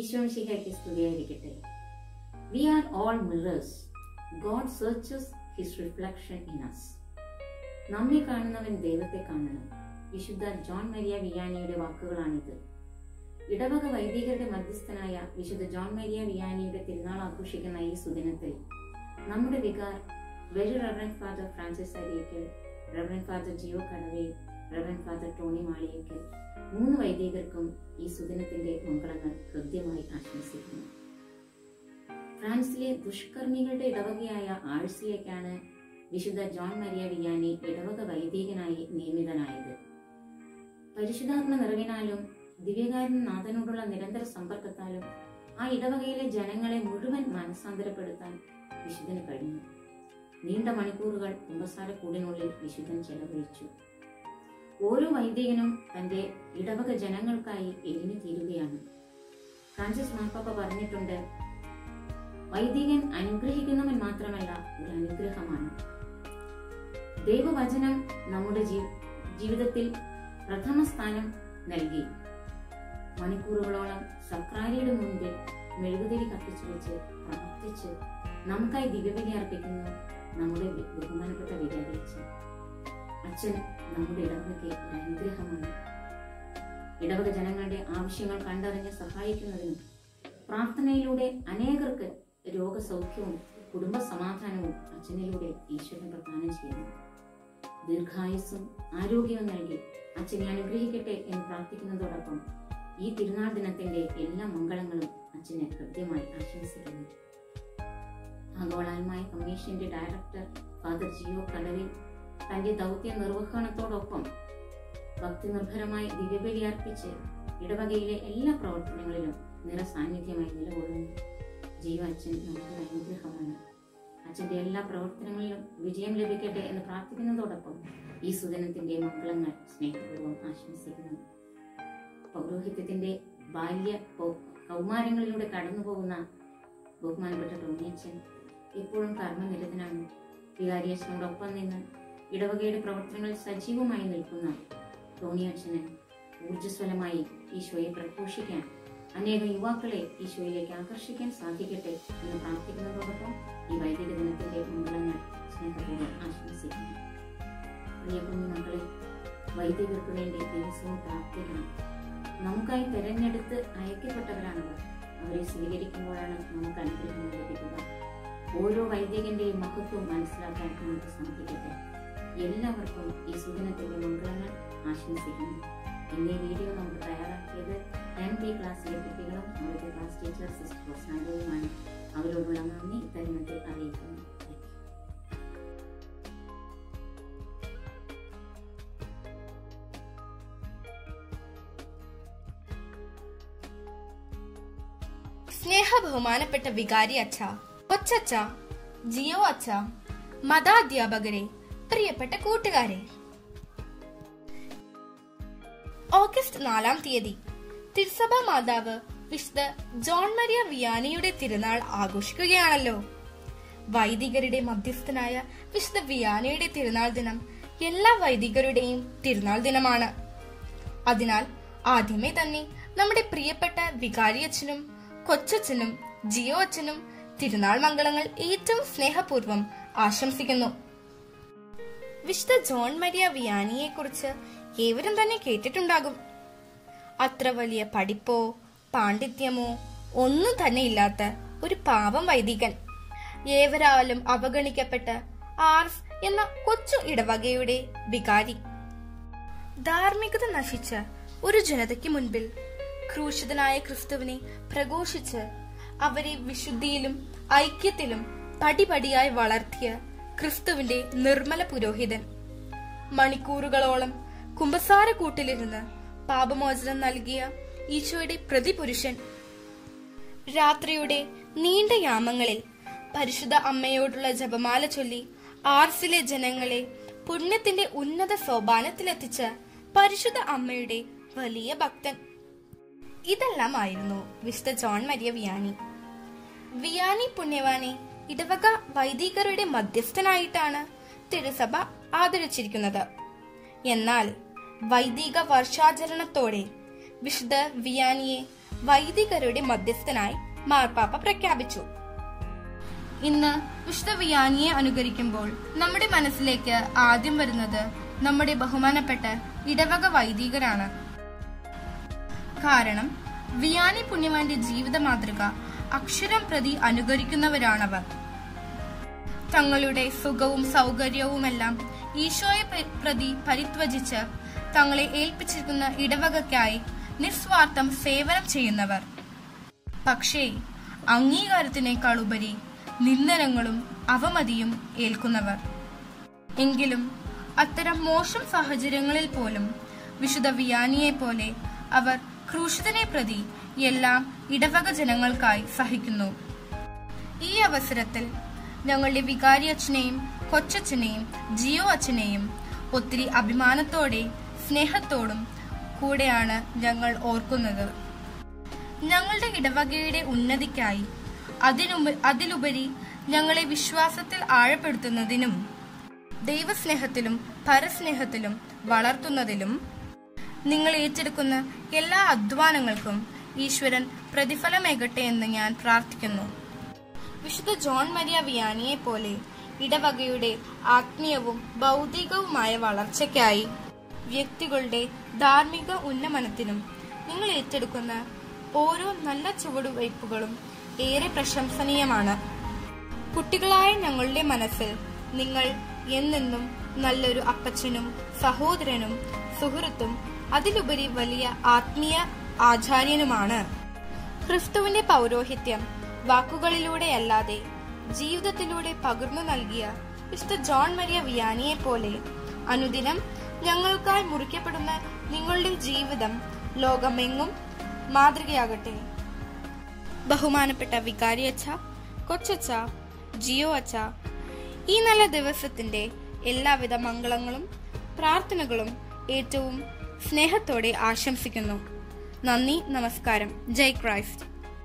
ഈശോമിശിഹായ്ക്ക് സ്തുതിയായിരിക്കട്ടെ we are all mirrors God searches his reflection in us നമ്മെ കാണുന്നവൻ ദൈവത്തെ കാണണം വിശുദ്ധ ജോൺ മരിയ വിയാനിയുടെ വാക്കുകളാണിത് ഇടവക വൈദികരുടെ മധ്യസ്ഥനായ വിശുദ്ധ ജോൺ മരിയ വിയാനിയുടെ തിരുനാൾ ആഘോഷിക്കുന്ന ഈ സുദിനത്തിൽ നമ്മുടെ vicar very reverend father Francis Ariyakkal reverend father Jio Kadave reverend father Tony Maliyakkal മൂന്ന് വൈദികർക്കും ഈ സുദിനത്തിന്റെ മംഗളങ്ങൾ ഹൃദ്യമായി ആശംസിക്കുന്നു ഫ്രാൻസിലെ ദുഷ്കർമ്മികളുടെ ഇടവകയായ ആഴ്സിലേക്കാണ് വിശുദ്ധ ജോൺ മരിയ വിയാനി ഇടവക വൈദികനായി നിയമിതനായത് പരിശുദ്ധാത്മ നിറവിനാലും ദിവ്യകാരൻ നാഥനോടുള്ള നിരന്തര സമ്പർക്കത്താലും ആ ഇടവകയിലെ ജനങ്ങളെ മുഴുവൻ മനസ്സാന്തരപ്പെടുത്താൻ വിശുദ്ധന് കഴിഞ്ഞു നീണ്ട മണിക്കൂറുകൾ കുമ്പസാരക്കൂടിനുള്ളിൽ വിശുദ്ധൻ ചെലവഴിച്ചു ഓരോ വൈദികനും തന്റെ ഇടവക ജനങ്ങൾക്കായി എരിഞ്ഞു തീരുകയാണ് ഫ്രാൻസിസ് മാർപ്പാപ്പ പറഞ്ഞിട്ടുണ്ട് വൈദികൻ അനുഗ്രഹിക്കുന്നവൻ മാത്രമല്ല ഒരു അനുഗ്രഹമാണ് ദൈവവചനം നമ്മുടെ ജീ- ജീവിതത്തിൽ പ്രഥമ സ്ഥാനം നൽകി മണിക്കൂറുകളോളം സക്രാരിയുടെ മുൻപിൽ മെഴുകുതിരി കത്തിച്ചു വെച്ച് പ്രാർത്ഥിച്ച് നമുക്കായി ദിവ്യബലി അർപ്പിക്കുന്നു നമ്മുടെ ബി- ബഹുമാനപ്പെട്ട വികാരിച്ച് അച്ഛൻ നമ്മുടെ ഇടവകയ്ക്ക് ഒരു അനുഗ്രഹമാണ് ഇടവക ജനങ്ങളുടെ ആവശ്യങ്ങൾ കണ്ടറിഞ്ഞ് സഹായിക്കുന്നതിനും പ്രാർത്ഥനയിലൂടെ അനേകർക്ക് രോഗസൗഖ്യവും കുടുംബ സമാധാനവും അച്ഛനിലൂടെ ഈശ്വരൻ പ്രദാനം ചെയ്യുന്നു ദീർഘായുസ്സും ആരോഗ്യവും നൽകി അച്ഛനെ അനുഗ്രഹിക്കട്ടെ എന്ന് പ്രാർത്ഥിക്കുന്നതോടൊപ്പം ഈ തിരുനാൾ ദിനത്തിന്റെ എല്ലാ മംഗളങ്ങളും അച്ഛനെ ഹൃദ്യമായി ആശംസിക്കുന്നു ആഗോളാത്മായ കമ്മീഷന്റെ ഡയറക്ടർ ഫാദർ ജിയോ കടവിൽ തന്റെ ദൗത്യ നിർവഹണത്തോടൊപ്പം ഭക്തി നിർഭരമായി ദിവ്യബലി അർപ്പിച്ച് ഇടവകയിലെ എല്ലാ പ്രവർത്തനങ്ങളിലും നിറസാന്നിധ്യമായി നിലകൊള്ളുന്നു ജീവ അച്ഛൻ നമുക്ക് അനുഗ്രഹമാണ് അച്ഛന്റെ എല്ലാ പ്രവർത്തനങ്ങളിലും വിജയം ലഭിക്കട്ടെ എന്ന് പ്രാർത്ഥിക്കുന്നതോടൊപ്പം ഈ സുദിനത്തിന്റെ മംഗളങ്ങൾ സ്നേഹപൂർവ്വം ആശംസിക്കുന്നു പൗരോഹിത്യത്തിന്റെ ബാല്യ പൗ- കൗമാരങ്ങളിലൂടെ കടന്നു പോകുന്ന ബഹുമാനപ്പെട്ട ടോണിയച്ഛൻ എപ്പോഴും കർമ്മനിരതനാണ് വികാരിയച്ഛനോടൊപ്പം നിന്ന് ഇടവകയുടെ പ്രവർത്തനങ്ങളിൽ സജീവമായി നിൽക്കുന്ന ടോണിയച്ഛന് ഊർജ്ജസ്വലമായി ഈശോയെ പ്രഘോഷിക്കാൻ അനേകം യുവാക്കളെ ഈശോയിലേക്ക് ആകർഷിക്കാൻ സാധിക്കട്ടെ എന്ന് പ്രാർത്ഥിക്കുന്നതോടൊപ്പം ഈ വൈദിക ദിനത്തിന്റെ മംഗളങ്ങൾ സ്നേഹപൂർവ്വം ആശംസിക്കുന്നു പ്രിയ കുഞ്ഞുമക്കളെ വൈദികർക്ക് വേണ്ടി ദിവസവും പ്രാർത്ഥിക്കണം നമുക്കായി തെരഞ്ഞെടുത്ത് അയക്കപ്പെട്ടവരാണവർ അവരെ സ്വീകരിക്കുമ്പോഴാണ് നമുക്ക് അനുഗ്രഹം ലഭിക്കുക ഓരോ വൈദികന്റെയും മഹത്വം മനസ്സിലാക്കാൻ നമുക്ക് സാധിക്കട്ടെ എല്ലാവർക്കും ഈ സുദിനത്തിന്റെ മംഗളങ്ങൾ ആശംസിക്കുന്നു ഇന്ന് ഈ വീഡിയോ നമുക്ക് തയ്യാറാക്കിയത് ടെൻ പി ക്ലാസ്സിലെ കുട്ടികളും അവിടുത്തെ ക്ലാസ് ടീച്ചർ സിസ്റ്റർ റൊസാൻഡോയുമാണ് അവരോടുള്ള നന്ദി തരുണത്തിൽ അറിയിക്കുന്നു സ്നേഹ ബഹുമാനപ്പെട്ട വികാരി അച്ഛ കൊച്ചച്ച ജിയോ അച്ഛ മതാധ്യാപകരെ പ്രിയപ്പെട്ട കൂട്ടുകാരെ ഓഗസ്റ്റ് നാലാം തീയതി തിരുസഭ മാതാവ് വിശുദ്ധ ജോൺ മരിയ വിയാനിയുടെ തിരുനാൾ ആഘോഷിക്കുകയാണല്ലോ വൈദികരുടെ മധ്യസ്ഥനായ വിശുദ്ധ വിയാനിയുടെ തിരുനാൾ ദിനം എല്ലാ വൈദികരുടെയും തിരുനാൾ ദിനമാണ് അതിനാൽ ആദ്യമേ തന്നെ നമ്മുടെ പ്രിയപ്പെട്ട വികാരിയച്ഛനും കൊച്ചച്ഛനും ജിയോ അച്ഛനും തിരുനാൾ മംഗളങ്ങൾ ഏറ്റവും സ്നേഹപൂർവ്വം ആശംസിക്കുന്നു വിശുദ്ധ ജോൺ മരിയ വിയാനിയെ കുറിച്ച് ഏവരും തന്നെ കേട്ടിട്ടുണ്ടാകും അത്ര വലിയ പഠിപ്പോ പാണ്ഡിത്യമോ ഒന്നും തന്നെ ഇല്ലാത്ത ഒരു പാവം വൈദികൻ ഏവരാലും അവഗണിക്കപ്പെട്ട ആർസ് എന്ന കൊച്ചു ഇടവകയുടെ വികാരി ധാർമ്മികത നശിച്ച ഒരു ജനതയ്ക്ക് മുൻപിൽ ക്രൂശിതനായ ക്രിസ്തുവിനെ പ്രഘോഷിച്ച് അവരെ വിശുദ്ധിയിലും ഐക്യത്തിലും പടിപടിയായി വളർത്തിയ ക്രിസ്തുവിന്റെ നിർമ്മല പുരോഹിതൻ മണിക്കൂറുകളോളം കുമ്പസാരക്കൂട്ടിലിരുന്ന് പാപമോചനം നൽകിയ ഈശോയുടെ പ്രതിപുരുഷൻ രാത്രിയുടെ നീണ്ട യാമങ്ങളിൽ പരിശുദ്ധ അമ്മയോടുള്ള ജപമാല ചൊല്ലി ആർസിലെ ജനങ്ങളെ പുണ്യത്തിന്റെ ഉന്നത സോപാനത്തിലെത്തിച്ച പരിശുദ്ധ അമ്മയുടെ വലിയ ഭക്തൻ ഇതെല്ലാമായിരുന്നു വിശുദ്ധ ജോൺ മരിയ വിയാനി വിയാനി പുണ്യവാനെ ഇടവക വൈദികരുടെ മധ്യസ്ഥനായിട്ടാണ് തിരുസഭ ആദരിച്ചിരിക്കുന്നത് എന്നാൽ വൈദിക വർഷാചരണത്തോടെ വിശുദ്ധ വിയാനിയെ വൈദികരുടെ മധ്യസ്ഥനായി മാർപ്പാപ്പ പ്രഖ്യാപിച്ചു ഇന്ന് വിശുദ്ധ വിയാനിയെ അനുകരിക്കുമ്പോൾ നമ്മുടെ മനസ്സിലേക്ക് ആദ്യം വരുന്നത് നമ്മുടെ ബഹുമാനപ്പെട്ട ഇടവക വൈദികരാണ് കാരണം വിയാനി പുണ്യവാന്റെ ജീവിത മാതൃക അക്ഷരം പ്രതി അനുകരിക്കുന്നവരാണവർ തങ്ങളുടെ സുഖവും സൗകര്യവുമെല്ലാം ഈശോയെ പ്ര- പ്രതി പരിത്വജിച്ച് തങ്ങളെ ഏൽപ്പിച്ചിരിക്കുന്ന ഇടവകയ്ക്കായി നിസ്വാർത്ഥം സേവനം ചെയ്യുന്നവർ പക്ഷേ അംഗീകാരത്തിനേക്കാൾ ഉപരി നിന്ദനങ്ങളും അവമതിയും ഏൽക്കുന്നവർ എങ്കിലും അത്തരം മോശം സാഹചര്യങ്ങളിൽ പോലും വിശുദ്ധ വിയാനിയെ പോലെ അവർ ക്രൂശിതനെ പ്രതി എല്ലാം ഇടവക ജനങ്ങൾക്കായി സഹിക്കുന്നു ഈ അവസരത്തിൽ ഞങ്ങളുടെ വികാരി അച്ഛനെയും കൊച്ചച്ഛനെയും ജിയോ അച്ഛനെയും ഒത്തിരി അഭിമാനത്തോടെ സ്നേഹത്തോടും കൂടെയാണ് ഞങ്ങൾ ഓർക്കുന്നത് ഞങ്ങളുടെ ഇടവകയുടെ ഉന്നതിക്കായി അതിനുപ അതിലുപരി ഞങ്ങളെ വിശ്വാസത്തിൽ ആഴപ്പെടുത്തുന്നതിനും ദൈവസ്നേഹത്തിലും പരസ്നേഹത്തിലും വളർത്തുന്നതിലും നിങ്ങൾ ഏറ്റെടുക്കുന്ന എല്ലാ അധ്വാനങ്ങൾക്കും ഈശ്വരൻ പ്രതിഫലമേകട്ടെ എന്ന് ഞാൻ പ്രാർത്ഥിക്കുന്നു വിശുദ്ധ ജോൺ മരിയ വിയാനിയെ പോലെ ഇടവകയുടെ ആത്മീയവും ഭൗതികവുമായ വളർച്ചയ്ക്കായി വ്യക്തികളുടെ ധാർമ്മിക ഉന്നമനത്തിനും നിങ്ങൾ ഏറ്റെടുക്കുന്ന ഓരോ നല്ല ചുവടുവയ്പ്പുകളും ഏറെ പ്രശംസനീയമാണ് കുട്ടികളായ ഞങ്ങളുടെ മനസ്സിൽ നിങ്ങൾ എന്നെന്നും നല്ലൊരു അപ്പച്ചനും സഹോദരനും സുഹൃത്തും അതിലുപരി വലിയ ആത്മീയ ആചാര്യനുമാണ് ക്രിസ്തുവിന്റെ പൗരോഹിത്യം വാക്കുകളിലൂടെയല്ലാതെ ജീവിതത്തിലൂടെ പകർന്നു നൽകിയ വിശുദ്ധ ജോൺ മരിയ വിയാനിയെ പോലെ അനുദിനം ഞങ്ങൾക്കായി മുറിക്കപ്പെടുന്ന നിങ്ങളുടെ ജീവിതം ലോകമെങ്ങും മാതൃകയാകട്ടെ ബഹുമാനപ്പെട്ട വികാരി അച്ഛ കൊച്ചച്ച ജിയോ അച്ഛ ഈ നല്ല ദിവസത്തിന്റെ എല്ലാവിധ മംഗളങ്ങളും പ്രാർത്ഥനകളും ഏറ്റവും സ്നേഹത്തോടെ ആശംസിക്കുന്നു നന്ദി നമസ്കാരം ജയ് ക്രൈസ്റ്റ്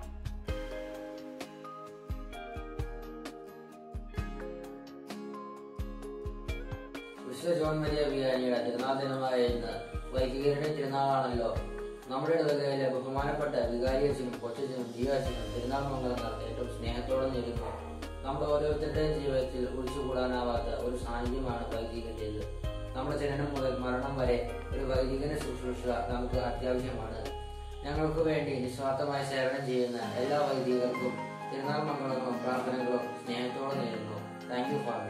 വിശ്വ ജോൺ മരിയ വികാരിയുടെ തിരുനാൾ ദിനമായ ഇന്ന് വൈദികരുടെ തിരുനാളാണല്ലോ നമ്മുടെ ഇടവകയിലെ ബഹുമാനപ്പെട്ട വികാരിയച്ഛനും കൊച്ചച്ഛനും ജീവാച്ഛനും തിരുനാൾ മംഗളങ്ങൾ ഏറ്റവും സ്നേഹത്തോടെ നേരുന്നു നമ്മുടെ ഓരോരുത്തരുടെയും ജീവിതത്തിൽ ഒഴിച്ചുകൂടാനാവാത്ത ഒരു സാന്നിധ്യമാണ് വൈദികന്റേത് നമ്മുടെ ജനനം മുതൽ മരണം വരെ ഒരു വൈദികന്റെ ശുശ്രൂഷ നമുക്ക് അത്യാവശ്യമാണ് ഞങ്ങൾക്ക് വേണ്ടി നിസ്വാർത്ഥമായ സേവനം ചെയ്യുന്ന എല്ലാ വൈദികർക്കും തിരുനാൾ മംഗളങ്ങളും പ്രാർത്ഥനകളും സ്നേഹത്തോടെ നേരുന്നു താങ്ക് യു ഫാദർ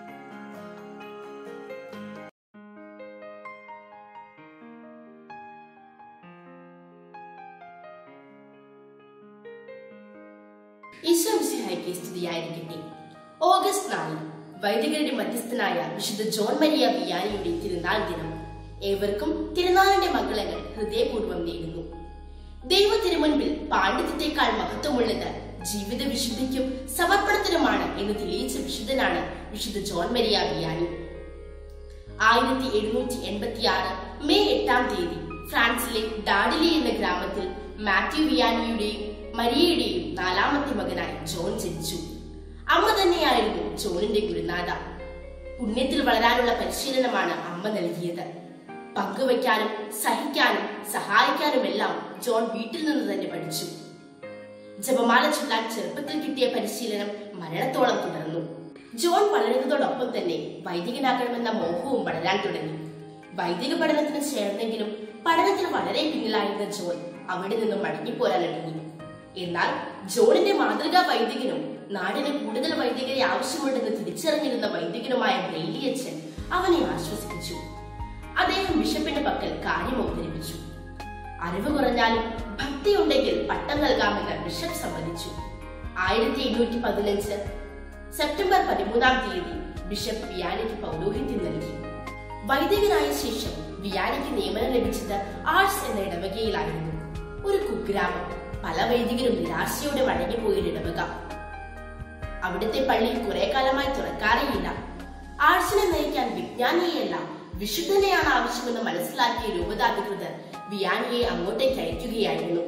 ഈശോമിശിഹായ്ക്ക് സ്തുതിയായിരിക്കട്ടെ ഓഗസ്റ്റ് നാല് വൈദികരുടെ മധ്യസ്ഥനായ വിശുദ്ധ ജോൺ മരിയ വിയാനിയുടെ തിരുനാൾ ദിനം ഏവർക്കും തിരുനാളിന്റെ മംഗളങ്ങൾ ഹൃദയപൂർവ്വം നേരുന്നു ദൈവ തിരുമുൻപിൽ പാണ്ഡിത്യത്തെക്കാൾ മഹത്വമുള്ളത് ജീവിത വിശുദ്ധിക്കും സമർപ്പണത്തിനുമാണ് എന്ന് തെളിയിച്ച വിശുദ്ധനാണ് വിശുദ്ധ ജോൺ മരിയ വിയാനി ആയിരത്തി എഴുന്നൂറ്റി എൺപത്തി ആറ് മെയ് എട്ടാം തീയതി ഫ്രാൻസിലെ ഡാഡിലി എന്ന ഗ്രാമത്തിൽ മാത്യു വിയാനിയുടെയും മരിയയുടെയും നാലാമത്തെ മകനായി ജോൺ ജനിച്ചു അമ്മ തന്നെയായിരുന്നു ജോണിന്റെ ഗുരുനാഥ പുണ്യത്തിൽ വളരാനുള്ള പരിശീലനമാണ് അമ്മ നൽകിയത് പങ്കുവയ്ക്കാനും സഹിക്കാനും സഹായിക്കാനുമെല്ലാം ജോൺ വീട്ടിൽ നിന്ന് തന്നെ പഠിച്ചു ജപമാല ചൊല്ലാൻ ചെറുപ്പത്തിൽ കിട്ടിയ പരിശീലനം മരണത്തോളം തുടർന്നു ജോൺ വളരുന്നതോടൊപ്പം തന്നെ വൈദികനാകണമെന്ന മോഹവും വളരാൻ തുടങ്ങി വൈദിക പഠനത്തിന് ചേർന്നെങ്കിലും പഠനത്തിൽ വളരെ പിന്നിലായിരുന്ന ജോൺ അവിടെ നിന്നും മടങ്ങിപ്പോരാൻ തുടങ്ങി എന്നാൽ ജോണിന്റെ മാതൃകാ വൈദികനും നാടിന് കൂടുതൽ വൈദികരെ ആവശ്യമുണ്ടെന്ന് തിരിച്ചറിഞ്ഞിരുന്ന വൈദികനുമായ ബ്രെയിലിയച്ചൻ അവനെ ആശ്വസിപ്പിച്ചു അദ്ദേഹം ബിഷപ്പിന്റെ പക്കൽ കാര്യം അവതരിപ്പിച്ചു അറിവ് കുറഞ്ഞാലും ഭക്തി ഉണ്ടെങ്കിൽ പട്ടം നൽകാമെന്ന് ബിഷപ്പ് സമ്മതിച്ചു ആയിരത്തി എണ്ണൂറ്റി പതിനഞ്ച് സെപ്റ്റംബർ പതിമൂന്നാം തീയതി ബിഷപ്പ് വിയാനിക്ക് പൗരോഹിത്യം നൽകി വൈദികനായ ശേഷം വിയാനിക്ക് നിയമനം ലഭിച്ചത് ആർട്സ് എന്ന ഇടവകയിലായിരുന്നു ഒരു കുഗ്രാമം പല വൈദികരും നിരാശയോടെ മടങ്ങിപ്പോയൊരു ഇടവക അവിടുത്തെ പള്ളി കുറെ കാലമായി തുറക്കാറേയില്ല ആർട്സിനെ നയിക്കാൻ വിജ്ഞാനിയെയല്ല വിശുദ്ധനെയാണ് ആവശ്യമെന്ന് മനസ്സിലാക്കിയ രൂപതാധികൃതർ വിയാനിയെ അങ്ങോട്ടേക്ക് അയക്കുകയായിരുന്നു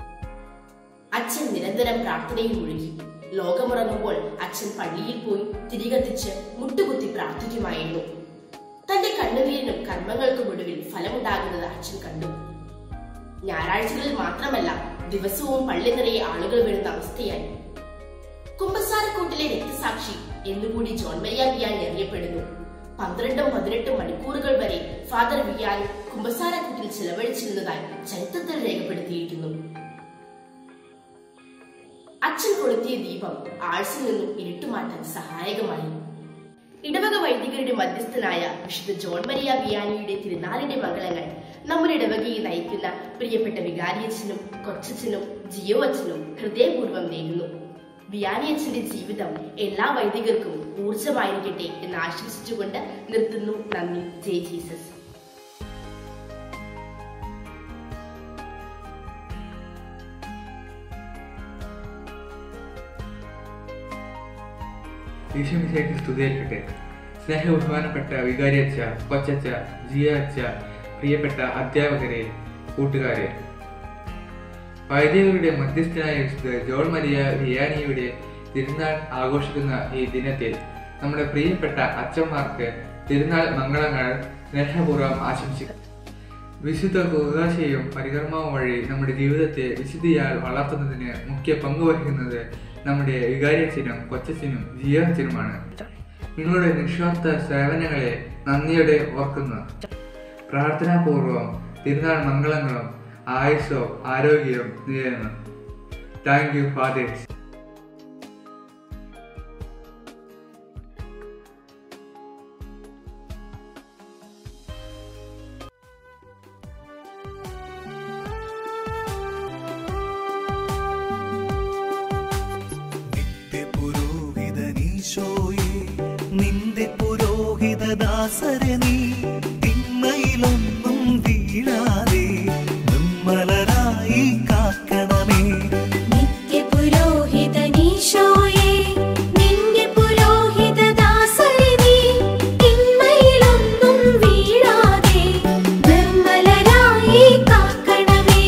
അച്ഛൻ നിരന്തരം പ്രാർത്ഥനയിൽ മുഴുകി ലോകമുറങ്ങുമ്പോൾ അച്ഛൻ പള്ളിയിൽ പോയി തിരികത്തിച്ച് മുട്ടുകുത്തി പ്രാർത്ഥിക്കുമായിരുന്നു തന്റെ കണ്ണുനീരിനും കർമ്മങ്ങൾക്കും ഒടുവിൽ ഫലമുണ്ടാകുന്നത് അച്ഛൻ കണ്ടു ഞായറാഴ്ചകളിൽ മാത്രമല്ല ദിവസവും പള്ളി നിറയെ ആളുകൾ വരുന്ന അവസ്ഥയായി കുമ്പസാരക്കൂട്ടിലെ രക്തസാക്ഷി എന്നുകൂടി ജോൺ മരിയ വിയാനി അറിയപ്പെടുന്നു പന്ത്രണ്ടും പതിനെട്ടും മണിക്കൂറുകൾ വരെ ഫാദർ വിയാനി കുമ്പസാരക്കൂട്ടിൽ ചെലവഴിച്ചിരുന്നതായി ചരിത്രത്തിൽ രേഖപ്പെടുത്തിയിരിക്കുന്നു അച്ഛൻ കൊളുത്തിയ ദീപം ആഴ്സിൽ നിന്നും ഇരുട്ടുമാറ്റാൻ സഹായകമായി ഇടവക വൈദികരുടെ മധ്യസ്ഥനായ വിശുദ്ധ ജോൺ മരിയ വിയാനിയുടെ തിരുനാളിന്റെ മംഗളങ്ങൾ നമ്മുടെ ഇടവകയെ നയിക്കുന്ന പ്രിയപ്പെട്ട വികാരിയച്ഛനും കൊച്ചച്ഛനും ജിയോ അച്ഛനും ഹൃദയപൂർവ്വം നേരുന്നു വിയാനിയച്ഛന്റെ ജീവിതം എല്ലാ വൈദികർക്കും ഊർജമായിരിക്കട്ടെ എന്ന് ആശംസിച്ചുകൊണ്ട് നിർത്തുന്നു നന്ദി ജയ് ജീസസ് ഈശ്വമിശയ്ക്ക് സ്തുതിയേൽക്കട്ടെ സ്നേഹ ബഹുമാനപ്പെട്ട വികാരിയച്ച കൊച്ചച്ച ജിയ അച്ച പ്രിയപ്പെട്ട അധ്യാപകരെ കൂട്ടുകാരെ വൈദികരുടെ മധ്യസ്ഥനായ വിശുദ്ധ ജോൺ മരിയ വിയാനിയുടെ തിരുനാൾ ആഘോഷിക്കുന്ന ഈ ദിനത്തിൽ നമ്മുടെ പ്രിയപ്പെട്ട അച്ഛന്മാർക്ക് തിരുനാൾ മംഗളങ്ങൾ സ്നേഹപൂർവ്വം ആശംസിക്കുന്നു വിശുദ്ധ കുകാശയും പരികർമ്മവും വഴി നമ്മുടെ ജീവിതത്തെ വിശുദ്ധിയാൽ വളർത്തുന്നതിന് മുഖ്യ പങ്ക് വഹിക്കുന്നത് നമ്മുടെ വികാരിയച്ഛനും കൊച്ചച്ഛനും ജിയാച്ചനുമാണ് നിങ്ങളുടെ നിസ്വാർത്ഥ സേവനങ്ങളെ നന്ദിയോടെ ഓർക്കുന്നു പ്രാർത്ഥനാപൂർവം തിരുനാൾ മംഗളങ്ങളും ആയുസ്സവും ആരോഗ്യവും നേരുന്നു താങ്ക് യു ഫാദേഴ്സ് നിത്യപുരോഹിതനീശോയെ നിന്റെ പുരോഹിതദാസരെ നീ തിന്മയിലൊന്നും വീഴാതെ നിർമ്മലരായി കാക്കണമേ നിത്യപുരോഹിതനീശോയേ നിന്റെ പുരോഹിതദാസരെ നീ തിന്മയിലൊന്നും വീഴാതെ നിർമ്മലരായി കാക്കണമേ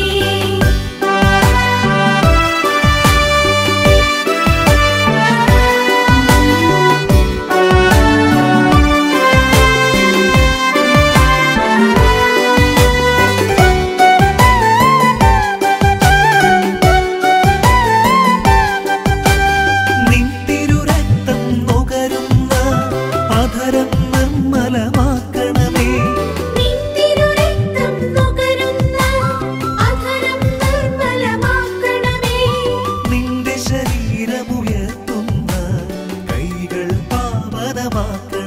നിൻ തിരുരക്തം നുകരുന്ന അധരം നിർമ്മലമാക്കണമേ നിന്തിരുരക്തം നുകരുന്ന അധരം നിർമ്മലമാക്കണമേ നിന്റെ ശരീരമുയർത്തുന്ന കൈകൾ പാവനമാക്കണമേ